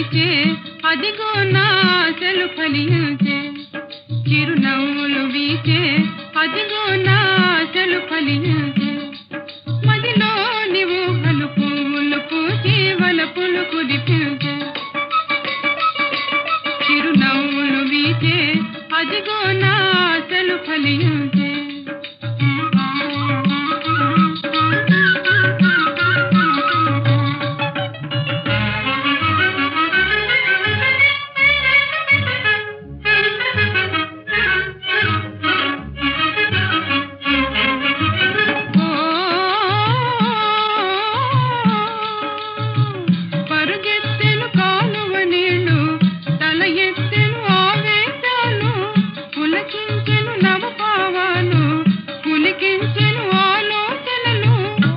వీచే అదిగో నా ఆశలు ఫలించే చిరునవ్వులు వీచే అదిగో నా ఆశలు ఫలించే మదిలో నీవు హలు పువ్వులు పూచి వలపులు కుదిపించే చిరునవ్వులు వీచే అదిగో నా ఆశలు ఫలించే పరుగెత్తెను కాలువ నీళ్లు తల ఎత్తెను ఆవేశాలు పులకించెను నవభావాలు పులికించెను ఆలోచనలు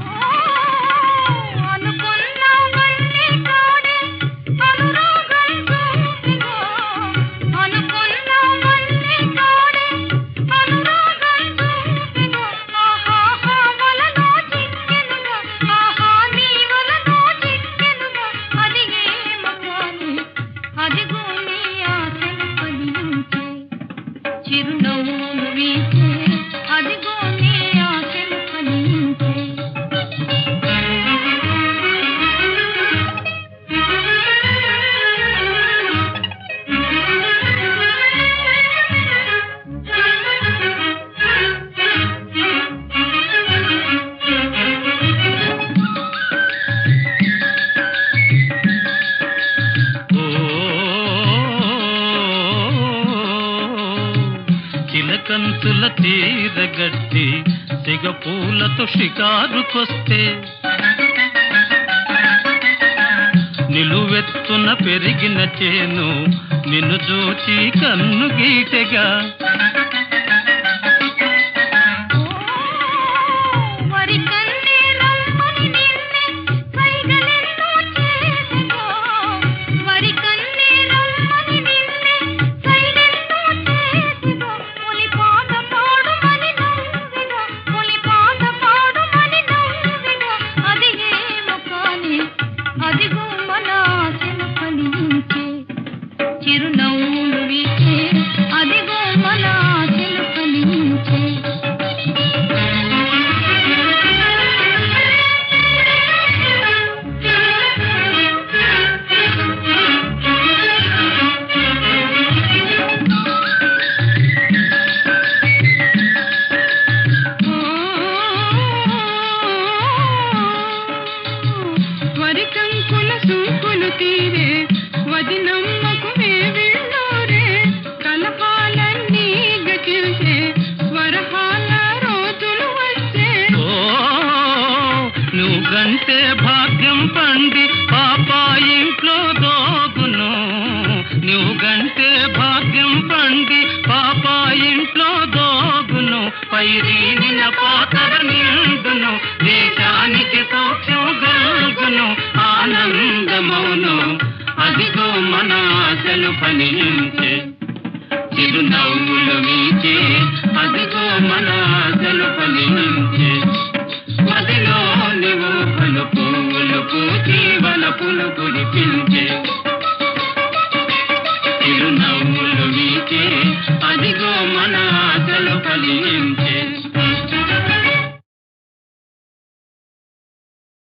అనుకున్నవన్నీ కాడే అనురాగం చూపిగో అనుకున్నవన్నీ కాడే అనురాగం చూపిగో ఆహాహా వలలో చిక్కెనుగా ఆహా నీ వలలో చిక్కెనుగా అది ఏమో కానీ అదిగో నీ ఆశలు ఫలించే చిరునవ్వులు వీచే అదిగో నీ ఆశలు ఫలించే ఓ చిలకంతుల తీరగట్టి సిగ పూలతో షికారుకొస్తే నిలువెత్తున పెరిగిన చేను నిన్ను చూచి కన్ను గీటెగా వరి కన్నే రమ్మని నిన్నే సైగలెన్నో చేసెనో వరి కన్నే రమ్మని నిన్నే సైగలెన్నో చేసెనో పులి పాట పాడుమని నవ్వెనో పులి పాట పాడుమని నవ్వెనో అది ఏమో కానీ అదిగో మన ఆశలు ఫలించే చిరునవ్వులు వీచే అదిగో మన ఆశలు ఫలించే వరి కంకుల సూకులు తీరే వదినమ్మకు వేవిళ్ళోరే కలహాలన్నీ గతించే వరహాల రోజులు వచ్చే ఓ నువ్వు గంటే భాగ్యం పండి పాప ఇంట్లో దోగును నువ్వు గంటే భాగ్యం పండి పాప ఇంట్లో దోగును పైరి నిన్న పాతర నిండును దేశానికి సౌఖ్యం గల్గును ఆనందమౌను అదిగో మన ఆశలు ఫలించే చిరునవ్వులు వీచే అదిగో మన ఆశలు ఫలించే మదిలో నువ్వు పలు పువ్వులు పూచి వలపులు కురిపించే చిరునవ్వులు వీచే అదిగో మన ఆశలు ఫలించే